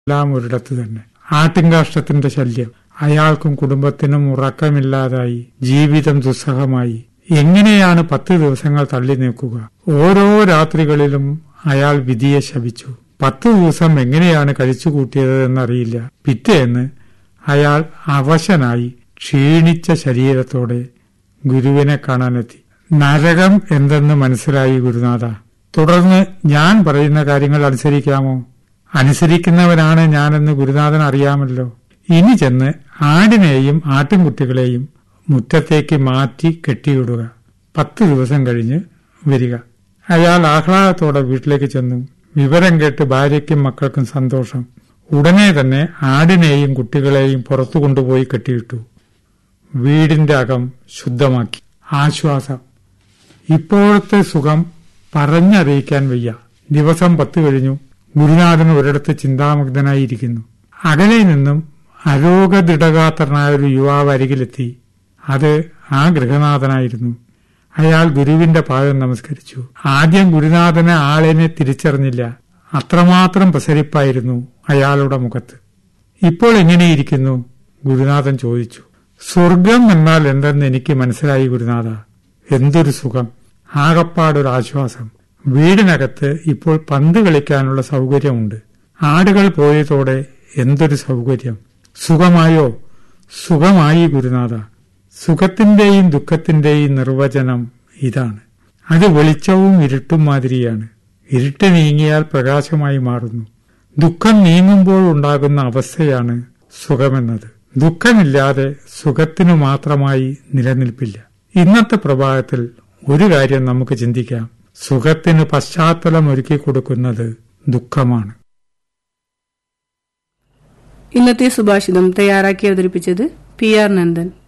എല്ലാം ഒരിടത്ത് തന്നെ ആട്ടിൻകാഷ്ടത്തിന്റെ ശല്യം അയാൾക്കും കുടുംബത്തിനും ഉറക്കമില്ലാതായി ജീവിതം ദുസ്സഹമായി എങ്ങനെയാണ് പത്ത് ദിവസങ്ങൾ തള്ളി നീക്കുക ഓരോ രാത്രികളിലും അയാൾ വിധിയെ ശപിച്ചു പത്ത് ദിവസം എങ്ങനെയാണ് കഴിച്ചുകൂട്ടിയത് എന്നറിയില്ല പിറ്റേന്ന് അയാൾ അവശനായി ക്ഷീണിച്ച ശരീരത്തോടെ ഗുരുവിനെ കാണാനെത്തി നരകം എന്തെന്ന് മനസ്സിലായി ഗുരുനാഥ തുടർന്ന് ഞാൻ പറയുന്ന കാര്യങ്ങൾ അനുസരിക്കാമോ അനുസരിക്കുന്നവനാണ് ഞാനെന്ന് ഗുരുനാഥൻ അറിയാമല്ലോ ഇനി ചെന്ന് ആടിനെയും ആട്ടിൻകുട്ടികളെയും മുറ്റത്തേക്ക് മാറ്റി കെട്ടിയിടുക പത്ത് ദിവസം കഴിഞ്ഞ് വരിക അയാൾ ആഹ്ലാദത്തോടെ വീട്ടിലേക്ക് ചെന്നു വിവരം കേട്ട് ഭാര്യയ്ക്കും മക്കൾക്കും സന്തോഷം ഉടനെ തന്നെ ആടിനെയും കുട്ടികളെയും പുറത്തു കൊണ്ടുപോയി കെട്ടിയിട്ടു വീടിന്റെ അകം ശുദ്ധമാക്കി ആശ്വാസം ഇപ്പോഴത്തെ സുഖം പറഞ്ഞറിയിക്കാൻ വയ്യ ദിവസം പത്ത് കഴിഞ്ഞു ഗുരുനാഥൻ ഒരിടത്ത് ചിന്താമുഗ്ധനായിരിക്കുന്നു അകലെ നിന്നും അരോഗദൃഢഗാത്രനായ ഒരു യുവാവ് അരികിലെത്തി അത് ആ ഗൃഹനാഥനായിരുന്നു അയാൾ ഗുരുവിന്റെ പാദം നമസ്കരിച്ചു ആദ്യം ഗുരുനാഥന് ആളിനെ തിരിച്ചറിഞ്ഞില്ല അത്രമാത്രം പ്രസരിപ്പായിരുന്നു അയാളുടെ മുഖത്ത് ഇപ്പോൾ എങ്ങനെയിരിക്കുന്നു ഗുരുനാഥൻ ചോദിച്ചു സ്വർഗം എന്നാൽ എന്തെന്ന് എനിക്ക് മനസ്സിലായി ഗുരുനാഥ എന്തൊരു സുഖം ആകപ്പാടൊരു ആശ്വാസം വീടിനകത്ത് ഇപ്പോൾ പന്ത് കളിക്കാനുള്ള സൗകര്യമുണ്ട് ആടുകൾ പോയതോടെ എന്തൊരു സൗകര്യം സുഖമായോ സുഖമായി ഗുരുനാഥ സുഖത്തിന്റെയും ദുഃഖത്തിന്റെയും നിർവചനം ഇതാണ് അത് വെളിച്ചവും ഇരുട്ടും മാതിരിയാണ് ഇരുട്ട് നീങ്ങിയാൽ പ്രകാശമായി മാറുന്നു ദുഃഖം നീങ്ങുമ്പോൾ ഉണ്ടാകുന്ന അവസ്ഥയാണ് സുഖമെന്നത് ദുഃഖമില്ലാതെ സുഖത്തിനു മാത്രമായി നിലനിൽപ്പില്ല ഇന്നത്തെ പ്രഭാതത്തിൽ ഒരു കാര്യം നമുക്ക് ചിന്തിക്കാം സുഖത്തിന് പശ്ചാത്തലം ഒരുക്കി കൊടുക്കുന്നത് ദുഃഖമാണ് ഇന്നത്തെ സുഭാഷിതം തയ്യാറാക്കി അവതരിപ്പിച്ചത് പി ആർ നന്ദൻ